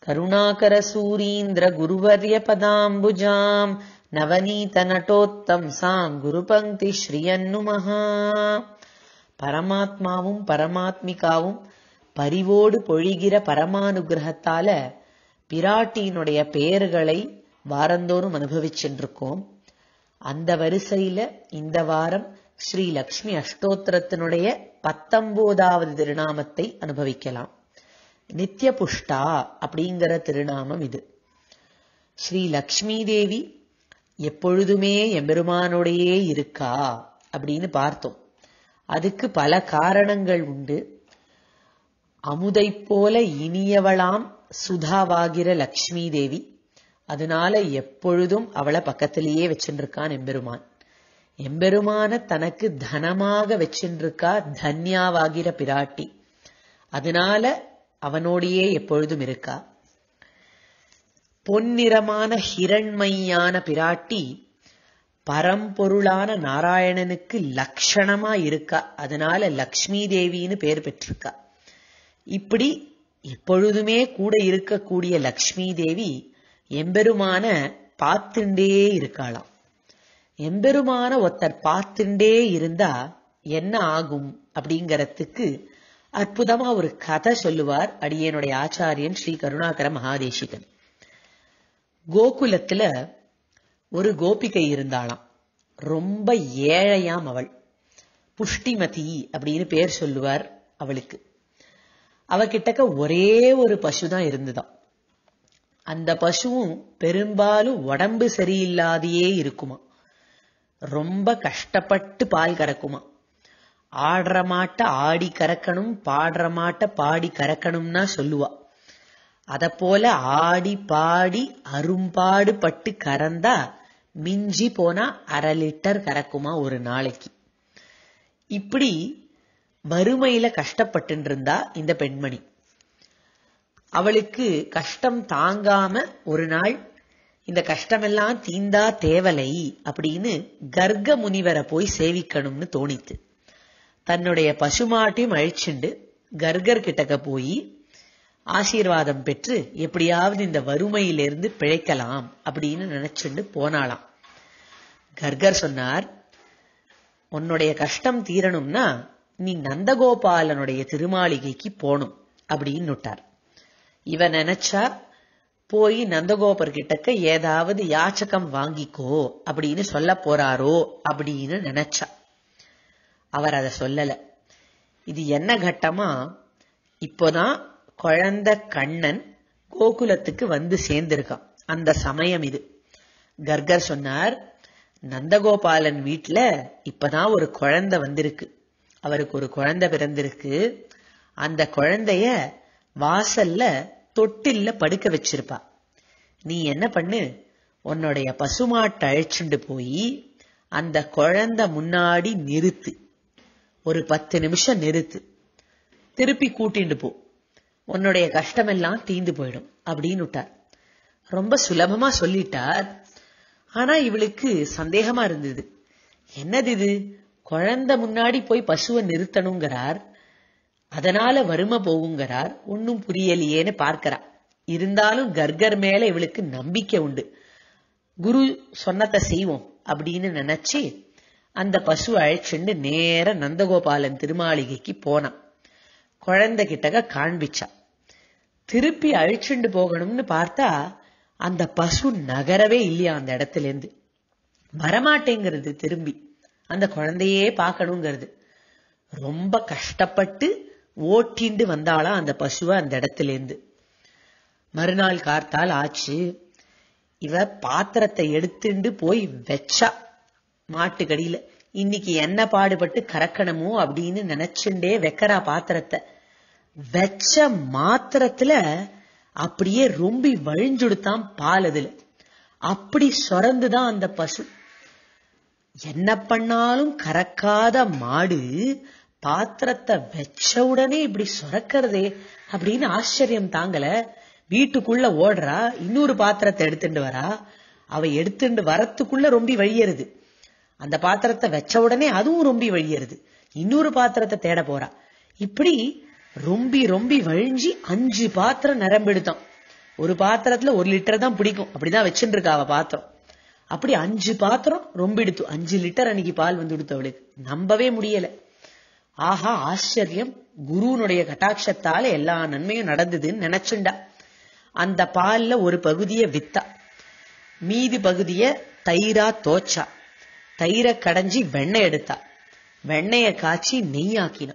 கருணாகரசூரீந்திர குருவர்ய பதாம்புஜாம் நவநீத நட்டோத்தம்சாம் குருபங்கி ஸ்ரீயன்னுமஹா பரமாத்மாவும் பரமாத்மிகாவும் பரிவோடு பொழிகிற பரமானுகிரகத்தால பிராட்டியினுடைய பெயர்களை வாரந்தோறும் அனுபவிச்சுருக்கோம் அந்த வரிசையில இந்த வாரம் ஸ்ரீ லக்ஷ்மி அஷ்டோத்திரத்தினுடைய பத்தொன்பதாவது திருநாமத்தை அனுபவிக்கலாம் நித்ய புஷ்டா அப்படிங்கிற திருநாமம் இது ஸ்ரீ லக்ஷ்மி தேவி எப்பொழுதுமே எம்பெருமானோடையே இருக்கா அப்படின்னு பார்த்தோம் அதுக்கு பல காரணங்கள் உண்டு அமுதை போல இனியவளாம் சுதாவாகிற லக்ஷ்மி தேவி அதனால எப்பொழுதும் அவளை பக்கத்திலேயே வச்சுருக்கான் எம்பெருமான் எம்பெருமான தனக்கு தனமாக வச்சுருக்கா தன்யாவாகிற பிராட்டி அதனால அவனோடையே எப்பொழுதும் இருக்கா பொன்னிறமான ஹிரண்மையான பிராட்டி பரம்பொருளான நாராயணனுக்கு லட்சணமா இருக்கா அதனால லக்ஷ்மி தேவின்னு பேர் பெற்றிருக்கா இப்படி எப்பொழுதுமே கூட இருக்கக்கூடிய லக்ஷ்மி தேவி எம்பெருமான பார்த்துண்டே இருக்காளாம் எம்பெருமான ஒருத்தர் பார்த்துண்டே இருந்தா என்ன ஆகும் அப்படிங்கறதுக்கு அற்புதமா ஒரு கதை சொல்லுவார் அடியனுடைய ஆச்சாரியன் ஸ்ரீ கருணாகர மகாதேசிகன் கோகுலத்துல ஒரு கோபிகை இருந்தாளாம் ரொம்ப ஏழையாம் அவள் புஷ்டிமதி அப்படின்னு பேர் சொல்லுவார் அவளுக்கு அவகிட்டக்க ஒரே ஒரு பசுதான் இருந்துதான் அந்த பசுவும் பெரும்பாலும் உடம்பு சரியில்லாதையே இருக்குமா ரொம்ப கஷ்டப்பட்டு பால் கறக்குமா ஆடுற மாட்ட ஆடி கறக்கணும் பாடுற மாட்ட பாடி கறக்கணும்னா சொல்லுவா அத போல ஆடி பாடி அரும்பாடு பட்டு கறந்தா மிஞ்சி போனா அரை லிட்டர் கறக்குமா ஒரு நாளைக்கு இப்படி வறுமையில கஷ்டப்பட்டு இருந்தா இந்த பெண்மணி அவளுக்கு கஷ்டம் தாங்காம ஒரு நாள் இந்த கஷ்டமெல்லாம் தீந்தா தேவலை அப்படின்னு கர்க்க முனிவரை போய் சேவிக்கணும்னு தோணித்து தன்னுடைய பசுமாட்டையும் அழிச்சுண்டு கர்கர் கிட்டக்க போய் ஆசீர்வாதம் பெற்று எப்படியாவது இந்த வறுமையிலிருந்து பிழைக்கலாம் அப்படின்னு நினைச்சுண்டு போனாளாம் கர்கர் சொன்னார் உன்னுடைய கஷ்டம் தீரணும்னா நீ நந்தகோபாலனுடைய திருமாளிகைக்கு போணும் அப்படின்னு விட்டார் இவ நினைச்சா போய் நந்தகோபர் கிட்டக்க ஏதாவது யாச்சகம் வாங்கிக்கோ அப்படின்னு சொல்ல போறாரோ அப்படின்னு நினைச்சா அவர் அதை சொல்லல இது என்ன கட்டமா இப்போதான் குழந்தை கண்ணன் கோகுலத்துக்கு வந்து சேர்ந்திருக்கான் அந்த சமயம் இது கர்கர் சொன்னார் நந்தகோபாலன் வீட்டுல இப்பதான் ஒரு குழந்தை வந்திருக்கு அவருக்கு ஒரு குழந்தை பிறந்திருக்கு அந்த குழந்தைய வாசல்ல தொட்டில்ல படுக்க வச்சிருப்பா நீ என்ன பண்ணு உன்னுடைய பசுமாட்டை அழைச்சுண்டு போய் அந்த குழந்தை முன்னாடி நிறுத்து ஒரு பத்து நிமிஷம் நிறுத்து திருப்பி கூட்டிண்டு போ உன்னுடைய கஷ்டமெல்லாம் தீந்து போயிடும் அப்படின்னு விட்டார் ரொம்ப சுலபமா சொல்லிட்டார் ஆனா இவளுக்கு சந்தேகமா இருந்தது என்னது இது குழந்தை முன்னாடி போய் பசுவை நிறுத்தணுங்கிறார் அதனால வறுமை போகுங்கிறார் ஒன்னும் புரியலையேன்னு பார்க்கிறா இருந்தாலும் கர்கர் மேல இவளுக்கு நம்பிக்கை உண்டு குரு சொன்னதை செய்வோம் அப்படின்னு நினைச்சு அந்த பசு அழைச்சுண்டு நேர நந்தகோபாலன் திருமாளிகைக்கு போனான் குழந்தை கிட்டக காண்பிச்சா திருப்பி அழிச்சுண்டு போகணும்னு பார்த்தா அந்த பசு நகரவே இல்லையா அந்த இடத்துல இருந்து வரமாட்டேங்கிறது திரும்பி அந்த குழந்தையே பார்க்கணுங்கிறது ரொம்ப கஷ்டப்பட்டு ஓட்டிண்டு வந்தாளா அந்த பசுவை அந்த இடத்துல இருந்து மறுநாள் கார்த்தால் ஆச்சு இவ பாத்திரத்தை எடுத்துண்டு போய் வச்சா மாட்டுக்கடியில இன்னைக்கு என்ன பாடுபட்டு கறக்கணுமோ அப்படின்னு நினைச்சுண்டே வைக்கிறா பாத்திரத்தை வச்ச மாத்திரத்துல அப்படியே ரொம்பி வழிஞ்சுடுத்தான் பால் அதுல அப்படி சொரந்துதான் அந்த பசு என்ன பண்ணாலும் கறக்காத மாடு பாத்திரத்தை வச்ச உடனே இப்படி சொரக்கிறதே அப்படின்னு ஆச்சரியம் தாங்கல வீட்டுக்குள்ள ஓடுறா இன்னொரு பாத்திரத்தை எடுத்துட்டு வரா அவ எடுத்துட்டு வரத்துக்குள்ள ரொம்ப வழியறது அந்த பாத்திரத்தை வச்ச உடனே அதுவும் ரொம்ப வழியறது இன்னொரு பாத்திரத்தை தேட போறா இப்படி ரொம்பி ரொம்பி வழிஞ்சி அஞ்சு பாத்திரம் நிரம்பிடுதான் ஒரு பாத்திரத்துல ஒரு லிட்டர் தான் பிடிக்கும் அப்படிதான் வச்சுட்டு இருக்கா அவ பாத்திரம் அப்படி அஞ்சு பாத்திரம் ரொம்ப எடுத்து அஞ்சு லிட்டர் அன்னைக்கு பால் வந்து கொடுத்து அவளுக்கு நம்பவே முடியல ஆஹா ஆச்சரியம் குருனுடைய கட்டாட்சத்தால எல்லா நன்மையும் நடந்ததுன்னு நினைச்சுண்டா அந்த பால்ல ஒரு பகுதியை வித்தா மீதி பகுதிய தயிரா தோச்சா தயிரை கடைஞ்சி வெண்ணெய் எடுத்தா வெண்ணெய காய்ச்சி நெய்யாக்கினா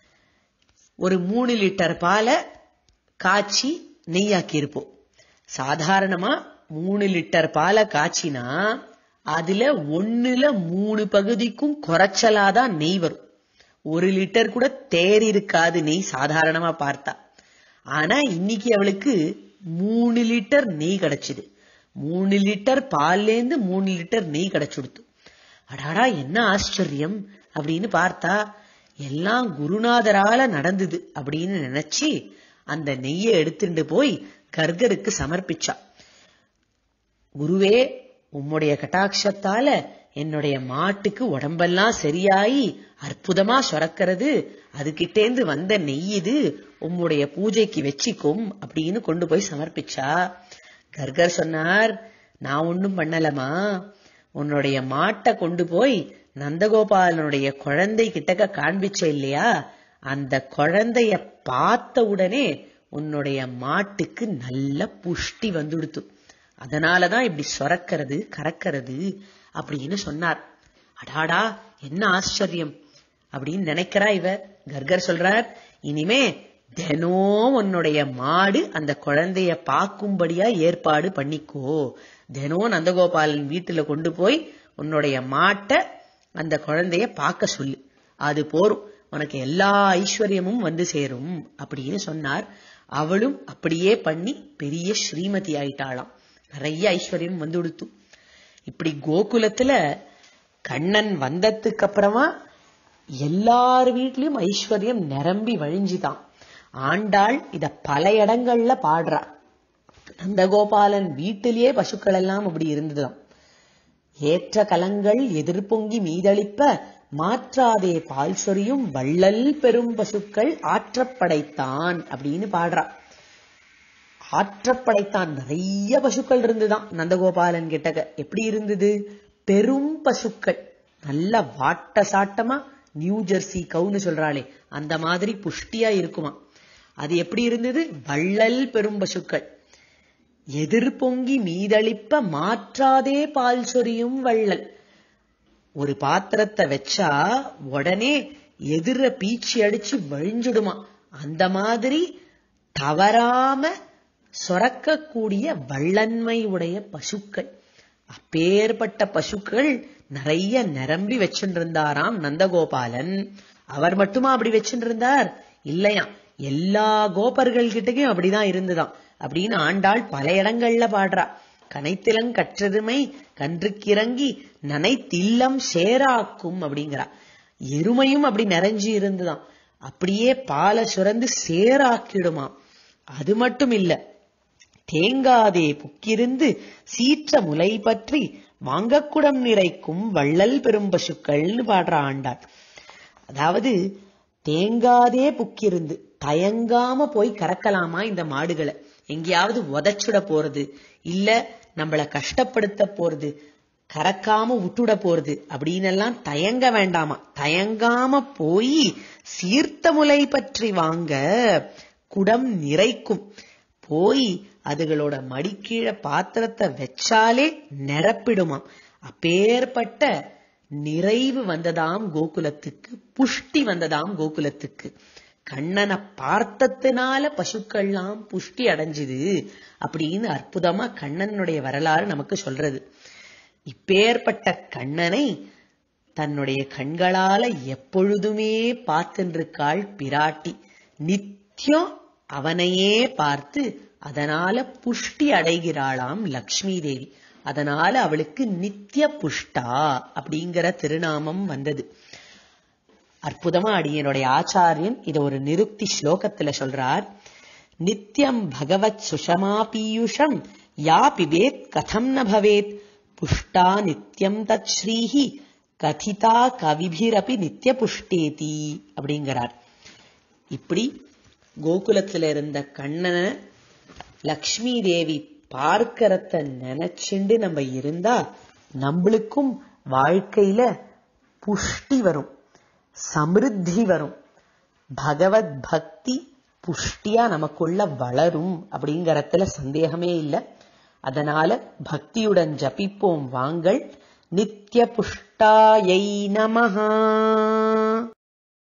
ஒரு மூணு லிட்டர் பாலை காய்ச்சி நெய்யாக்கி இருப்போம் சாதாரணமா மூணு லிட்டர் பாலை காய்ச்சினா அதுல ஒண்ணுல மூணு பகுதிக்கும் குறைச்சலாதான் நெய் வரும் ஒரு லிட்டர் கூட தேர் இருக்காது நெய் சாதாரணமா பார்த்தா ஆனா இன்னைக்கு அவளுக்கு மூணு லிட்டர் நெய் கிடைச்சுது மூணு லிட்டர் பால்லேருந்து மூணு லிட்டர் நெய் கிடைச்சுடுத்து அடாடா என்ன ஆச்சரியம் அப்படின்னு பார்த்தா எல்லாம் குருநாதரால நடந்தது அப்படின்னு நினைச்சு அந்த நெய்யை எடுத்துட்டு போய் கர்கருக்கு சமர்ப்பிச்சா குருவே உம்முடைய கட்டாட்சத்தால என்னுடைய மாட்டுக்கு உடம்பெல்லாம் சரியாயி அற்புதமா சுரக்கிறது அதுகிட்டேந்து வந்த நெய் இது உம்முடைய பூஜைக்கு வச்சிக்கும் அப்படின்னு கொண்டு போய் சமர்ப்பிச்சா கர்கர் சொன்னார் நான் ஒண்ணும் பண்ணலமா உன்னுடைய மாட்டை கொண்டு போய் நந்தகோபாலனுடைய குழந்தை கிட்டக்க காண்பிச்ச இல்லையா அந்த குழந்தைய பார்த்த உடனே உன்னுடைய மாட்டுக்கு நல்ல புஷ்டி வந்துடுத்து அதனாலதான் இப்படி சொரக்கிறது கறக்கிறது அப்படின்னு சொன்னார் அடாடா என்ன ஆச்சரியம் அப்படின்னு நினைக்கிறா இவ கர்கர் சொல்றார் இனிமே தினம் உன்னுடைய மாடு அந்த குழந்தைய பார்க்கும்படியா ஏற்பாடு பண்ணிக்கோ தினம் நந்தகோபாலன் வீட்டுல கொண்டு போய் உன்னுடைய மாட்டை அந்த குழந்தைய பார்க்க சொல்லு அது போரும் உனக்கு எல்லா ஐஸ்வர்யமும் வந்து சேரும் அப்படின்னு சொன்னார் அவளும் அப்படியே பண்ணி பெரிய ஸ்ரீமதி ஆயிட்டாளாம் நிறைய ஐஸ்வர்யம் வந்து கொடுத்து இப்படி கோகுலத்துல கண்ணன் வந்ததுக்கு அப்புறமா எல்லார் வீட்லயும் ஐஸ்வர்யம் நிரம்பி வழிஞ்சுதான் ஆண்டாள் இத பல இடங்கள்ல பாடுறா நந்தகோபாலன் வீட்டிலேயே பசுக்கள் எல்லாம் அப்படி இருந்துதான் ஏற்ற கலங்கள் எதிர்பொங்கி மீதளிப்ப மாற்றாதே பால் சொரியும் வள்ளல் பெரும் பசுக்கள் ஆற்றப்படைத்தான் அப்படின்னு பாடுறா ஆற்றப்படைத்தான் நிறைய பசுக்கள் இருந்துதான் நந்தகோபாலன் கிட்டக்க எப்படி இருந்தது பெரும் பசுக்கள் நல்ல வாட்ட சாட்டமா நியூ ஜெர்சி கவுன்னு சொல்றாளே அந்த மாதிரி புஷ்டியா இருக்குமா அது எப்படி இருந்தது வள்ளல் பெரும் பசுக்கள் எதிர்பொங்கி மீதளிப்ப மாற்றாதே பால் சொரியும் வள்ளல் ஒரு பாத்திரத்தை வச்சா உடனே எதிர பீச்சி அடிச்சு வழிஞ்சுடுமா அந்த மாதிரி தவறாம சொரக்கக்கூடிய வள்ளன்மை உடைய பசுக்கள் அப்பேற்பட்ட பசுக்கள் நிறைய நிரம்பி வச்சுருந்தாராம் நந்தகோபாலன் அவர் மட்டுமா அப்படி வச்சுருந்தார் இல்லையா எல்லா கோபர்கள் கிட்டயும் அப்படிதான் இருந்துதான் அப்படின்னு ஆண்டாள் பல இடங்கள்ல பாடுறா கனைத்திலங் கற்றதுமை கன்றுக்கிறங்கி நனைத்தில்லம் சேராக்கும் அப்படிங்கிறா எருமையும் அப்படி நிறைஞ்சு இருந்துதான் அப்படியே பாலை சுரந்து சேராக்கிடுமா அது மட்டும் இல்ல தேங்காதே புக்கிருந்து சீற்ற முலை பற்றி வாங்கக்குடம் நிறைக்கும் வள்ளல் பெரும் பசுக்கள்னு பாடுற ஆண்டாள் அதாவது தேங்காதே புக்கிருந்து தயங்காம போய் கறக்கலாமா இந்த மாடுகளை எங்கேயாவது உதச்சுட போறது இல்ல நம்மள கஷ்டப்படுத்த போறது கறக்காம விட்டுட போறது அப்படின்னு எல்லாம் தயங்க வேண்டாமா தயங்காம போய் சீர்த்த முலை பற்றி வாங்க குடம் நிறைக்கும் போய் அதுகளோட மடிக்கீழ பாத்திரத்தை வச்சாலே நிரப்பிடுமாம் அப்பேற்பட்ட நிறைவு வந்ததாம் கோகுலத்துக்கு புஷ்டி வந்ததாம் கோகுலத்துக்கு கண்ணனை பார்த்ததுனால பசுக்கள்லாம் புஷ்டி அடைஞ்சுது அப்படின்னு அற்புதமா கண்ணனுடைய வரலாறு நமக்கு சொல்றது இப்பேற்பட்ட கண்ணனை தன்னுடைய கண்களால எப்பொழுதுமே பார்த்துருக்காள் பிராட்டி நித்தியம் அவனையே பார்த்து அதனால புஷ்டி அடைகிறாளாம் லக்ஷ்மி தேவி அதனால அவளுக்கு நித்திய புஷ்டா அப்படிங்கிற திருநாமம் வந்தது அற்புதமா அடியனுடைய ஆச்சாரியன் இத ஒரு நிருக்தி ஸ்லோகத்துல சொல்றார் நித்யம் பகவத் சுஷமா பீயுஷம் யா பிபேத் கதம் ந பவேத் புஷ்டா நித்யம் தத் ஸ்ரீஹி கதிதா கவிபிரபி நித்திய புஷ்டேதி அப்படிங்கிறார் இப்படி கோகுலத்துல இருந்த கண்ணனை லக்ஷ்மி தேவி பார்க்கறத நினைச்சுண்டு நம்ம இருந்தா நம்மளுக்கும் வாழ்க்கையில புஷ்டி வரும் சமிருத்தி வரும் பகவத் பக்தி புஷ்டியா நமக்குள்ள வளரும் அப்படிங்கறதுல சந்தேகமே இல்லை அதனால பக்தியுடன் ஜபிப்போம் வாங்கள் நித்ய புஷ்டாயை நமஹா